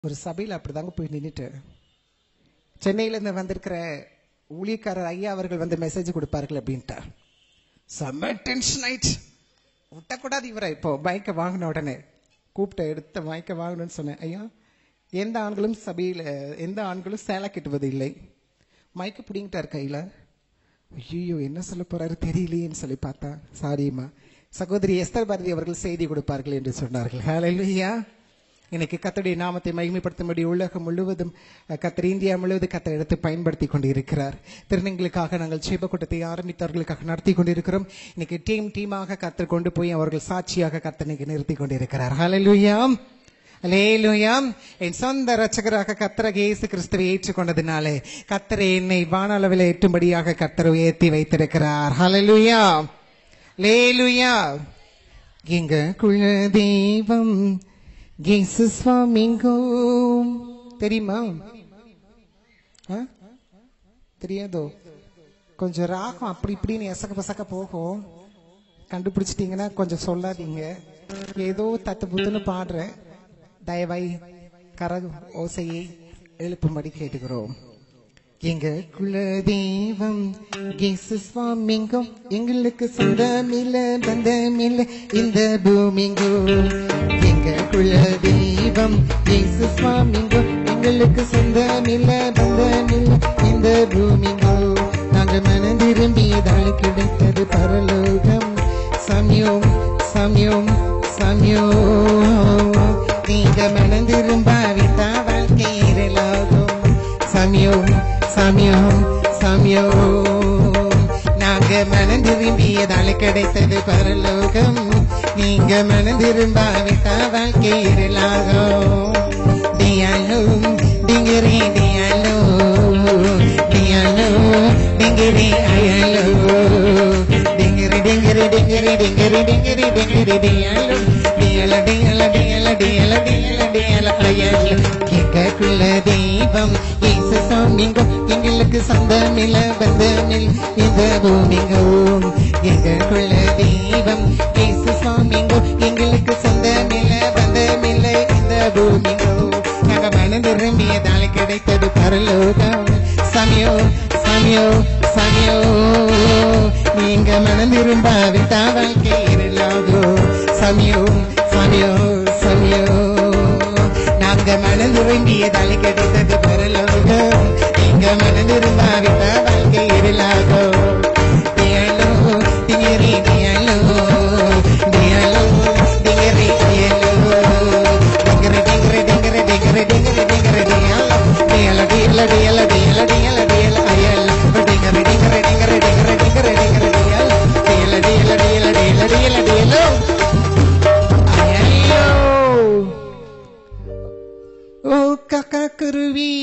ஒரு சபையில் அப்படிதாங்க போய் நின்றுட்டு சென்னையிலேருந்து வந்திருக்கிற ஊழியக்காரர் ஐயா அவர்கள் வந்து மெசேஜ் கொடுப்பார்கள் அப்படின்ட்டு செம்ம டென்ஷன் ஆயிடுச்சு விட்டக்கூடாது இவரை இப்போ பைக்கை வாங்கின உடனே கூப்பிட்டு எடுத்த பைக்கை வாங்கணும்னு சொன்னேன் ஐயா எந்த ஆண்களும் சபையில் எந்த ஆண்களும் சேலை கட்டுவது இல்லை மைக்கு பிடிங்கிட்டார் கையில் ஐயோ என்ன சொல்ல போறாரு தெரியலையேன்னு சொல்லி பார்த்தா சாரிம்மா சகோதரி எஸ்தர் பாரதி அவர்கள் செய்தி கொடுப்பார்கள் என்று சொன்னார்கள் ஹalleluya இன்னைக்கு கத்தருடைய நாமத்தை மகிமைப்படுத்தும்படி உலகம் முழுவதும் அஹ், கத்தர் இந்தியா முழுவதும் கத்தர் எடுத்து பயன்படுத்தி கொண்டிருக்கிறார் திருநங்களுக்காக நாங்கள் ஜெப கூட்டத்தை ஆரம்பித்தவர்களுக்காக நடத்தி கொண்டிருக்கிறோம் இன்னைக்கு டீம் டீமாக கத்தர் கொண்டு போய் அவர்கள் சாட்சியாக கத்தர் இன்னைக்கு நிறுத்தி கொண்டிருக்கிறார் ஹalleluya அலேலுயா என் சொந்த ரட்சகராக கத்தரக இயேசு கிறிஸ்துவை ஏற்றுக்கொண்டதினாலே கத்தரை என்னை வானளவில் எட்டும்படியாக கத்தர் உயர்த்தி வைத்திருக்கிறார் ஹalleluya லேலுயா எங்க குல தெய்வம் இயேசு சுவாமிங்கோ தெரியுமா ஆ? தெரியாதோ கொஞ்சம் ராகம் அப்படி இப்படின்னு எசக்க பசக்க போகும் கண்டுபிடிச்சிட்டீங்கன்னா கொஞ்சம் சொல்லாதீங்க ஏதோ தத்து புத்துன்னு பாடுறேன் தயவாய் கர ஓசையை எழுப்பும்படி கேட்டுக்கிறோம் எங்க குல தெய்வம் இயேசு சுவாமிங்கும் எங்களுக்கு சொந்தமில்ல பந்தமில்ல இந்த பூமிங்கும் எங்க குல தெய்வம் இயேசு சுவாமிங்கும் எங்களுக்கு சொந்தமில்ல பந்தமில்ல இந்த பூமிங்கும் நாங்க மனம் திரும்பியதால் கிடைத்தது பரலோகம் சமயம் சமயம் சமயம் நீங்க மனம் திரும்பாவிட்டா வாழ்க்கை இருளாகும் சமயம் சமயம் சமயம் நாங்க மனம் திரும்பியதால கிடைத்தது பரலோகம் நீங்க மனம் திரும்பாவிட்டா வாழ்க்கை இருளாகும் டியாலோ டிங்கரி டியாலோ டியாலோ டிங்கரி அயலோ டிங்கரி டிங்கரி டிங்கரி டிங்கரி டிங்கரி டிங்கரி டியாலோ டியல டியல டியல டியல டியல டியல அயலோ கேட்கக்குள்ள தெய்வம் இயேசு சாமிங்கும் எங்களுக்கு சொந்தமில்ல பந்தமில் இந்த பூமிங்கும் எங்களுக்குள்ள தெய்வம் இயேசு சாமிங்கும் எங்களுக்கு சொந்தமில்ல பந்தமில்ல இந்த பூமிங்கும் நாங்க மனம் விரும்பியதால் கிடைத்தது பரலோகம் சமயோ சமயோ சமயோ நீங்க மனம் விரும்பாவிட்டா வாழ்க்கை இருளாகோ சமயோ சமயோ சமயோ நாங்க மனம் விரும்பியதால் கிடைத்தது பரலோகம் நீங்க மனம் விரும்பாவிட்டா வாழ்க்கை இருளாகோ தியலோ தியரி தியலோ தியலோ தியரி தியலோ டிங்கரி டிங்கரி டிங்கரி டிங்கரி டிங்கரி டிங்கரி டியலோ டியல டியல டியல டியல டியல டியல அயல் டிங்கரி டிங்கரி டிங்கரி டிங்கரி டிங்கரி டிங்கரி டியல் டியல டியல டியல டியல டியல டியலோ அயலோ ஓ காக்கா குருவி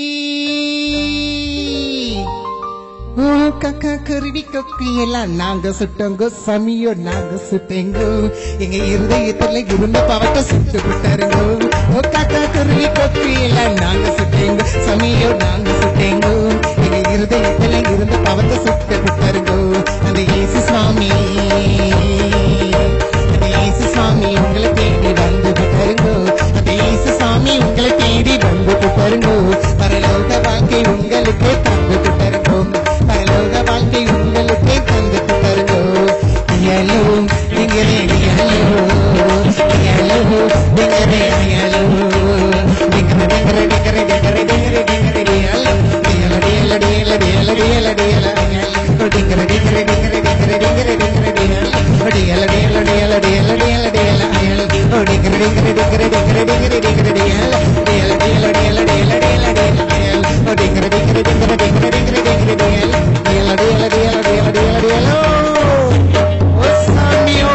ஓ காக்கா குருவி கொக்கு எல்லாம் நாங்க சுட்டோங்க சமியோ நாங்க சுட்டேங்கோ எங்க இருதயத்துல இருந்த பவத்தை சுட்டு விட்டாருங்க ஓ காக்கா குருவி கொக்கு எல்லாம் நாங்க சுட்டேங்க சமியோ நாங்க சுட்டேங்கோ எங்க இருதயத்துல இருந்த பவத்தை சுட்டு விட்டாருங்க அந்த இயேசு சுவாமி அந்த இயேசு சுவாமி உங்களை தேடி வந்து விட்டாருங்கோ அந்த இயேசு சுவாமி உங்களை தேடி வந்து விட்டாருங்கோ பரலோக வாழ்க்கை உங்களுக்கு தந்து விட்டாருங்கோ பரலோக வாழ்க்கை உங்களுக்கு தந்து விட்டாருங்கோ ஹலோ நீங்க ஹலோ ஹலோ நீங்க ஹலோ டிங்கர டிங்கர டிங்கர டிங்கர டிங்கர டிங்கர டியல டியல டியல டியல டியல டியல டியல ஹலோ டிங்கர டிங்கர டிங்கர டிங்கர டிங்கர டிங்கர டியல டியல டியல டியல டியல டியல டியல ஹலோ டிங்கர டிங்கர டிங்கர டிங்கர டிங்கர டிங்கர டியல டியல டியல டியல டியல டியல டியல ஹலோ டிங்கர டிங்கர டிங்கர டிங்கர டிங்கர டிங்கர டியல டியல டியல டியல டியல டியல டியல ஓ சாமியோ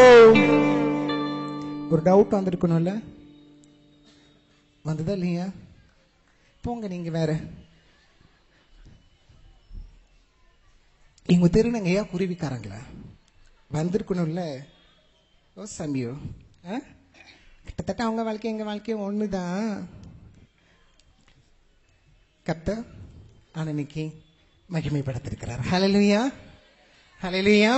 ஒரு டவுட் வந்திருக்கணும்ல வந்ததா இல்லையா போங்க நீங்க வேற இவங்க திருநங்கையா குருவிக்காரங்களா வந்திருக்கணும்ல ஓ சமியோ ஆ? கிட்டத்தட்ட அவங்க வாழ்க்கை எங்க வாழ்க்கையும் ஒண்ணுதான் கத்த ஆனா இன்னைக்கு மகிமைப்படுத்திருக்கிறார் ஹalleluya ஹalleluya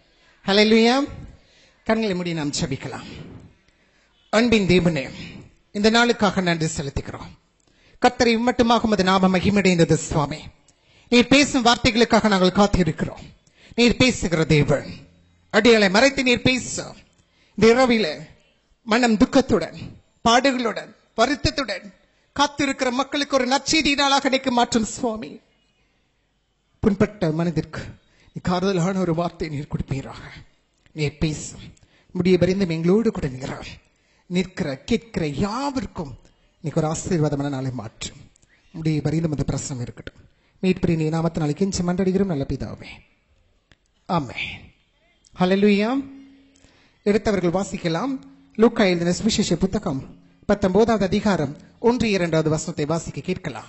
ஹalleluya கண்களை மூடி நாம் ஜெபிக்கலாம் அன்பின் தேவனே இந்த நாளுக்காக நன்றி செலுத்துகிறோம் கத்தரை மட்டுமாக உமது நாம மகிமடைந்தது சுவாமி நீர் பேசும் வார்த்தைகளுக்காக நாங்கள் காத்திருக்கிறோம் நீர் பேசுகிற தேவன் அடிகளை மறைத்து நீர் பேச இந்த இரவில மனம் துக்கத்துடன் பாடுகளுடன் வருத்தத்துடன் காத்திருக்கிற மக்களுக்கு ஒரு நற்செய்தியினாலாக எனக்கு மாற்றும் சுவாமி புண்பட்ட மனதிற்கு நீ காதலான ஒரு வார்த்தை நீர் கொடுப்பீராக நீர் பேசும் முடிய பரிந்தும் எங்களோடு கூட நிற்கிறார் நிற்கிற கேட்கிற யாவருக்கும் இன்னைக்கு ஒரு ஆசீர்வாதமான நாளை மாற்றும் முடிய பரிந்தும் அந்த பிரசனம் இருக்கட்டும் மீட்பிரி நீ நாமத்தினால கெஞ்சி மன்றடிகிறோம் நல்ல பிதாவே ஆமே ஹalleluya எடுத்தவர்கள் வாசிக்கலாம் லூக்கா எழுதின சுவிசேஷ புத்தகம் பத்தொன்பதாவது அதிகாரம் ஒன்று இரண்டாவது வசனத்தை வாசிக்க கேட்கலாம்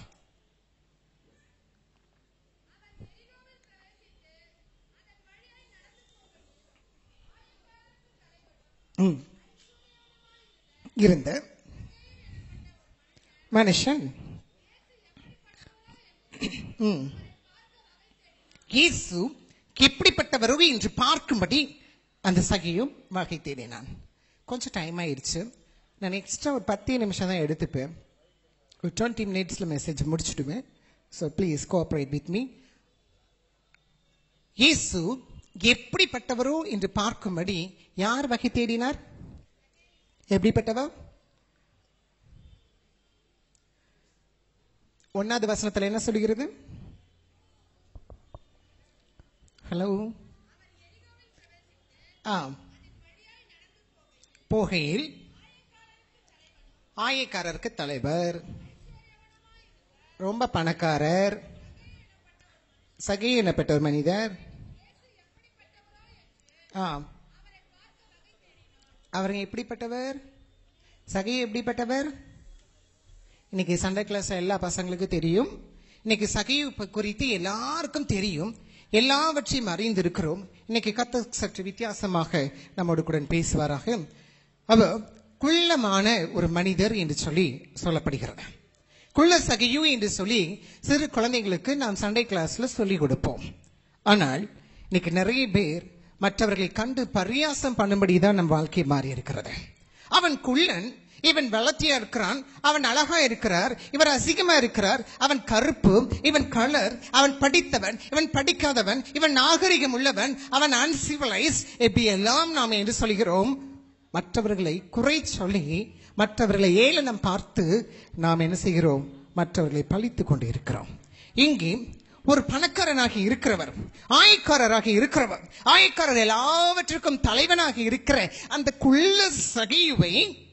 ம். இருந்த மனுஷன் ம். இயேசு எப்படிப்பட்டவரோ என்று பார்க்கும்படி அந்த சகியும் வகை தேடினான் கொஞ்சம் டைம் ஆயிடுச்சு நான் எக்ஸ்ட்ரா ஒரு பத்து நிமிஷம் தான் எடுத்துப்பேன் ஒரு டுவெண்ட்டி மினிட்ஸில் மெசேஜ் முடிச்சுடுவேன் so please cooperate with me இயேசு எப்படிப்பட்டவரோ என்று பார்க்கும்படி யார் வகை தேடினார் எப்படிப்பட்டவர் ஒன்னாவது வசனத்துல என்ன சொல்லுகிறது ஹலோ ஆ போகையில் ஆயக்காரருக்கு தலைவர் ரொம்ப பணக்காரர் சகை எனப்பட்ட ஒரு மனிதர் ஆ அவருங்க எப்படிப்பட்டவர் சகை எப்படிப்பட்டவர் இன்னைக்கு சண்டே கிளாஸ் எல்லா பசங்களுக்கும் தெரியும் இன்னைக்கு சகை குறித்து எல்லாருக்கும் தெரியும் எல்லாவற்றையும் அறிந்திருக்கிறோம் இன்னைக்கு கத்த சற்று வித்தியாசமாக நம்மோடு கூட பேசுவாராக அவர் குள்ளமான ஒரு மனிதர் என்று சொல்லி சொல்லப்படுகிறது குள்ள சகையு என்று சொல்லி சிறு குழந்தைங்களுக்கு நாம் சண்டே கிளாஸ்ல சொல்லிக் கொடுப்போம் ஆனால் இன்னைக்கு நிறைய பேர் மற்றவர்களை கண்டு பரியாசம் பண்ணும்படிதான் நம் வாழ்க்கை மாறி இருக்கிறது அவன் குள்ளன் இவன் வளர்த்தியா இருக்கிறான் அவன் அழகா இருக்கிறார் இவர் அசிங்கமா இருக்கிறார் அவன் கருப்பு இவன் கலர் அவன் படித்தவன் இவன் படிக்காதவன் இவன் நாகரிகம் உள்ளவன் அவன் அன்சிவலைஸ் இப்படி எல்லாம் நாம் என்று சொல்கிறோம் மற்றவர்களை குறை சொல்லி மற்றவர்களை ஏளனம் பார்த்து நாம் என்ன செய்கிறோம் மற்றவர்களை பழித்துக் கொண்டு இருக்கிறோம் இங்கே ஒரு பணக்காரனாகி இருக்கிறவர் ஆயக்காரராக இருக்கிறவர் ஆயக்காரர் எல்லாவற்றிற்கும் தலைவனாக இருக்கிற அந்த குள்ள சகியுவை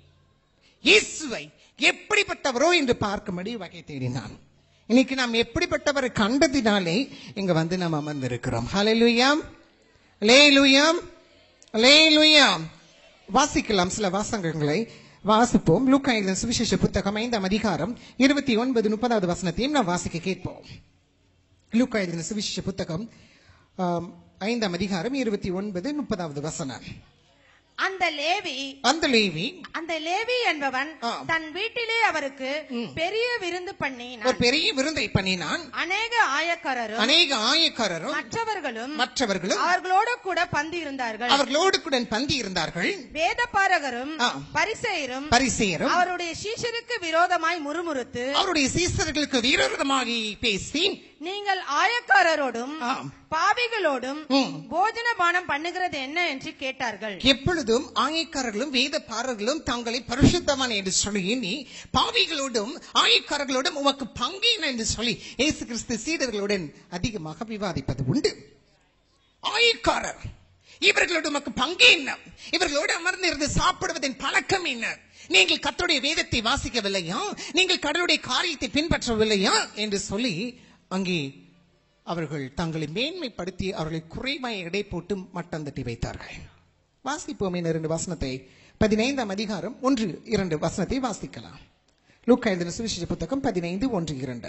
இயேசுவை எப்படிப்பட்டவரோ என்று பார்க்கும்படி வகை தேடினான் இன்னைக்கு நாம் எப்படிப்பட்டவரை கண்டதினாலே இங்க வந்து நாம் அமர்ந்திருக்கிறோம் ஹalleluya லேலுயா லேலுயா வாசிக்கலாம் சில வாசகங்களை வாசிப்போம் லூக்கா எழுதின சுவிசேஷ புத்தகம் ஐந்தாம் அதிகாரம் இருபத்தி ஒன்பது முப்பதாவது வசனத்தையும் நாம் வாசிக்க கேட்போம் லூக்கா எழுதின சுவிசேஷ புத்தகம் ஆம், ஐந்தாம் அதிகாரம் இருபத்தி ஒன்பது முப்பதாவது வசனம் அந்த லேவி அந்த லேவி அந்த லேவி என்பவன் ஆ. தன் வீட்டிலே அவருக்கு பெரிய விருந்து பண்ணினான் ஒரு பெரிய விருந்தை பண்ணினான் அநேக ஆயக்காரரும் அநேக ஆயக்காரரும் மற்றவர்களும் மற்றவர்களும் அவர்களோடு கூட பந்தி இருந்தார்கள் அவர்களோடு கூட பந்தி இருந்தார்கள் வேதபாரகரும் ஆ. பரிசேயரும் பரிசேயரும் அவருடைய சீஷருக்கு விரோதமாய் முறுமுறுத்து அவருடைய சீசர்களுக்கு வீரமாகி பேசி நீங்கள் ஆயக்காரரோடும் ஆம். பாவிகளோடும் ம். போஜன பானம் பண்ணுகிறது என்ன என்று கேட்டார்கள் எப்பொழுதும் ஆயக்காரர்களும் வேத பாரர்களும் தங்களை பரிசுத்தவான் என்று சொல்லி எண்ணி பாவிகளோடும் ஆயக்காரர்களோடும் உமக்கு பங்கேன என்று சொல்லி இயேசு கிறிஸ்து சீடர்களுடன் அதிகமாக விவாதிப்பது உண்டு ஆயக்காரர் இவர்களோடு உமக்கு பங்கு என்ன இவர்களோடு அமர்ந்து இருந்து சாப்பிடுவதன் பழக்கம் என்ன நீங்கள் கர்த்தருடைய வேதத்தை வாசிக்கவில்லையா நீங்கள் கடவுளுடைய காரியத்தை பின்பற்றவில்லையா என்று சொல்லி அங்கே அவர்கள் தங்களை மேன்மைப்படுத்தி அவர்களை குறைவாய் எடை போட்டு மட்டம் தட்டி வைத்தார்கள் வாசிப்போம் இந்த இரண்டு வசனத்தை பதினைந்தாம் அதிகாரம் ஒன்று இரண்டு வசனத்தை வாசிக்கலாம் லூக்கா எழுதின சுவிசேஷ புத்தகம் பதினைந்து ஒன்று இரண்டு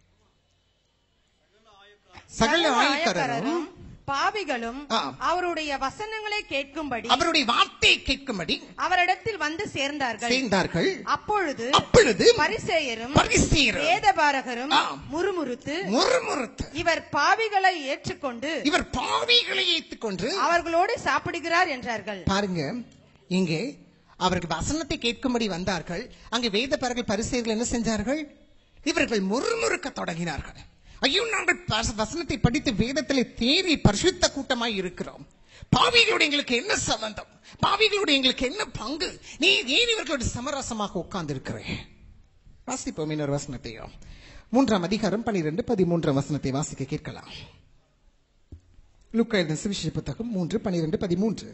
சகல ஆயக்காரரும் பாவிகளும் ஆ. அவருடைய வசனங்களை கேட்கும்படி அவருடைய வார்த்தையை கேட்கும்படி அவரிடத்தில் வந்து சேர்ந்தார்கள் சேர்ந்தார்கள் அப்பொழுது அப்பொழுது பரிசேயரும் பரிசேயரும் வேதபாரகரும் ஆ. முறுமுறுத்து முறுமுறுத்து இவர் பாவிகளை ஏற்றுக்கொண்டு இவர் பாவிகளை ஏற்றுக்கொண்டு அவர்களோடு சாப்பிடுகிறார் என்றார்கள் பாருங்க இங்கே அவர்கள் வசனத்தை கேட்கும்படி வந்தார்கள் அங்கே வேதப்பாரர்கள் பரிசெயர்கள் என்ன செஞ்சார்கள் இவர்கள் முறுமுறுக்க தொடங்கினார்கள் ஐயோ நாங்கள் பச- வசனத்தை படித்து வேதத்திலே தேறி பரிசுத்த கூட்டமாய் இருக்கிறோம் பாவிகளோட எங்களுக்கு என்ன சம்பந்தம் பாவிகளோட எங்களுக்கு என்ன பங்கு நீ ஏன் இவர்களோட சமரசமாக உட்கார்ந்து இருக்கிறேன் வாசிப்போம் இன்னொரு வசனத்தையும் மூன்றாம் அதிகாரம் பனிரெண்டு பதிமூன்றாம் வசனத்தை வாசிக்க கேட்கலாம் லுக்கா எழுதின சுவிசேஷ புத்தகம் மூன்று பனிரெண்டு பதிமூன்று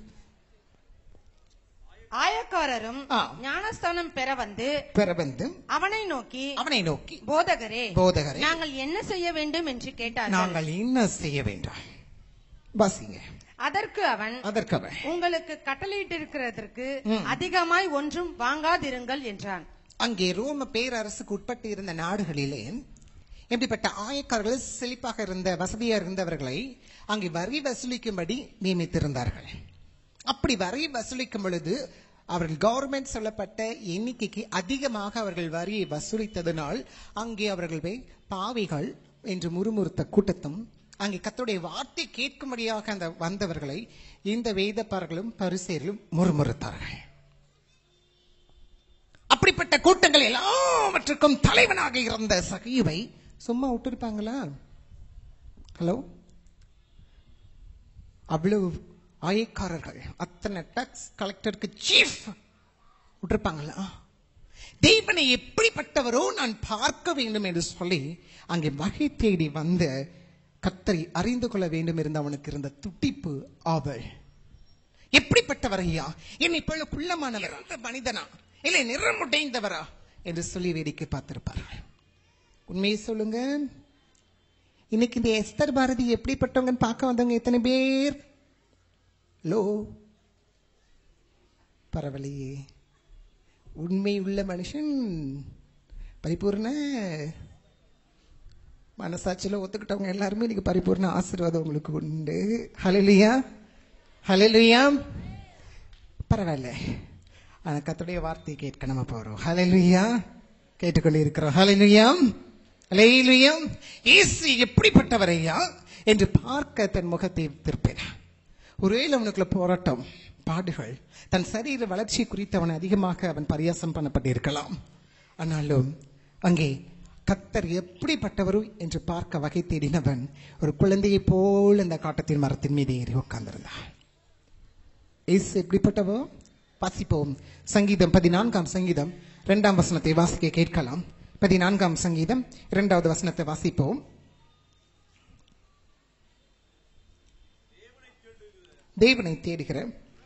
ஆயக்காரரும் ஆ. ஞானஸ்தானம் பெற வந்து பிறவந்து அவனை நோக்கி அவனை நோக்கி போதகரே போதகரே நாங்கள் என்ன செய்ய வேண்டும் என்று கேட்டார்கள் நாங்கள் என்ன செய்ய வேண்டும் வாசிங்க அதற்கு அவன் அதற்கு அவன் உங்களுக்கு கட்டளையிட்டிருக்கிறதற்கு அதிகமாய் ஒன்றும் வாங்காதிருங்கள் என்றான் அங்கே ரோம பேரரசுக்கு உட்பட்டு இருந்த நாடுகளிலே எப்படிப்பட்ட ஆயக்காரர்கள் செழிப்பாக இருந்த வசதியா இருந்தவர்களை அங்கே வரி வசூலிக்கும்படி நியமித்திருந்தார்கள் அப்படி வரி வசூலிக்கும் பொழுது அவர்கள் கவர்மெண்ட் சொல்லப்பட்ட எண்ணிக்கைக்கு அதிகமாக அவர்கள் வரியை வசூலித்ததனால் அங்கே அவர்கள் போய் பாவிகள் என்று முறுமுறுத்த கூட்டத்தும் அங்கே கர்த்தருடைய வார்த்தை கேட்கும்படியாக அந்த வந்தவர்களை இந்த வேதப்பார்களும் பரிசேர்களும் முறுமுறுத்தார்கள் அப்படிப்பட்ட கூட்டங்கள் எல்லாவற்றுக்கும் தலைவனாக இருந்த சகிவை சும்மா விட்டுருப்பாங்களா ஹலோ அவ்வளவு ஆயக்காரர்கள் அத்தனை டாக்ஸ் கலெக்டருக்கு சீஃப் விட்டுருப்பாங்களா தெய்வனை எப்படிப்பட்டவரோ நான் பார்க்க வேண்டும் என்று சொல்லி அங்கே வகை தேடி வந்த கத்தரை அறிந்து கொள்ள வேண்டும் என்று அவனுக்கு இருந்த துடிப்பு ஆவல் எப்படிப்பட்டவர் ஐயா என்னை போல குள்ளமானவர் அந்த மனிதனா இல்லை நிறமுடைந்தவரா என்று சொல்லி வேடிக்கை பார்த்திருப்பார்கள் உண்மையை சொல்லுங்க இன்னைக்கு இந்த எஸ்தர் பாரதி எப்படிப்பட்டவங்கன்னு பார்க்க வந்தவங்க எத்தனை பேர் லோ பரவலையே உண்மை உள்ள மனுஷன் பரிபூர்ண மனசாட்சியில ஒத்துக்கிட்டவங்க எல்லாருமே இன்னைக்கு பரிபூர்ண ஆசீர்வாதம் உங்களுக்கு உண்டு ஹalleluya ஹalleluya பரவாயில்ல ஆனா கர்த்தருடைய வார்த்தையை கேட்க நம்ம போறோம் ஹalleluya கேட்டுக்கொண்டு இருக்கிறோம் ஹalleluya ஹalleluya இயேசு எப்படிப்பட்டவரையா என்று பார்க்க தன் முகத்தை திருப்பினார் ஒருவேளை அவனுக்குள்ள போராட்டம் பாடுகள் தன் சரீர வளர்ச்சி குறித்து அவன் அதிகமாக அவன் பரியாசம் பண்ணப்பட்டிருக்கலாம் ஆனாலும் அங்கே கத்தர் எப்படிப்பட்டவரு என்று பார்க்க வகை தேடினவன் ஒரு குழந்தையைப் போல் அந்த காட்டத்தின் மரத்தின் மீது ஏறி உட்கார்ந்திருந்தான் இயேசு எப்படிப்பட்டவோ வாசிப்போம் சங்கீதம் பதினான்காம் சங்கீதம் இரண்டாம் வசனத்தை வாசிக்க கேட்கலாம் பதினான்காம் சங்கீதம் இரண்டாவது வசனத்தை வாசிப்போம் தேவனை தேடுகிற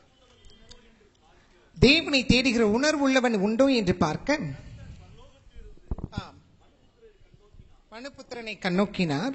தேவனை தேடுகிற உணர்வுள்ளவன் உண்டோ என்று பார்க்க ஆம். மனுபுத்திரனை கண்ணோக்கினார்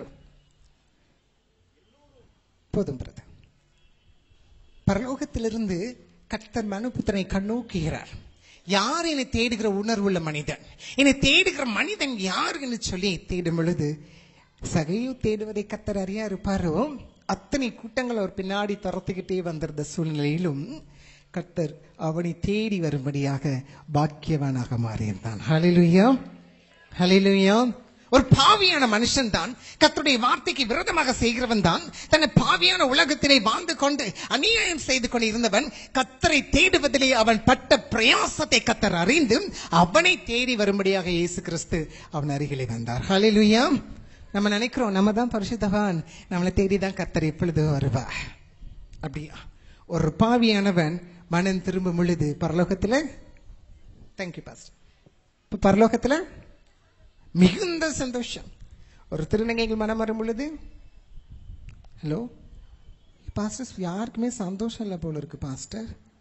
போதும் பிரதர் பரலோகத்திலிருந்து கர்த்தர் மனுபுத்திரனை கண்ணோக்குகிறார் யார் என்னை தேடுகிற உணர்வுள்ள மனிதன் என்னை தேடுகிற மனிதன் யார் என்று சொல்லி தேடும் பொழுது சகையு தேடுவதை கத்தர் அறியா இருப்பாரோ அத்தனை கூட்டங்கள் அவர் பின்னாடி துரத்துக்கிட்டே வந்திருந்த சூழ்நிலையிலும் கர்த்தர் அவனை தேடி வரும்படியாக பாக்கியவானாக மாறியிருந்தான் ஹalleluya ஹalleluya ஒரு பாவியான மனுஷன் தான் கர்த்தருடைய வார்த்தைக்கு விரோதமாக செய்கிறவன் தான் தன்னை பாவியான உலகத்திலே வாழ்ந்து கொண்டு அநியாயம் செய்து கொண்டு இருந்தவன் கத்தரை தேடுவதிலே அவன் பட்ட பிரயாசத்தை கத்தர் அறிந்து அவனை தேடி வரும்படியாக இயேசு கிறிஸ்து அவன் அருகிலே வந்தார் ஹalleluya நம்ம நினைக்கிறோம் நம்ம தான் பரிசுத்தவான் நம்மளை தேடி தான் கத்தர் எப்பொழுது வருவா அப்படியா ஒரு பாவியானவன் மனம் திரும்பும் பொழுது பரலோகத்துல தேங்க்யூ பாஸ்டர் இப்ப பரலோகத்துல மிகுந்த சந்தோஷம் ஒரு திருநங்கைகள் மனம் வரும் பொழுது ஹலோ பாஸ்டர் யாருக்குமே சந்தோஷம் இல்லை போல இருக்கு பாஸ்டர்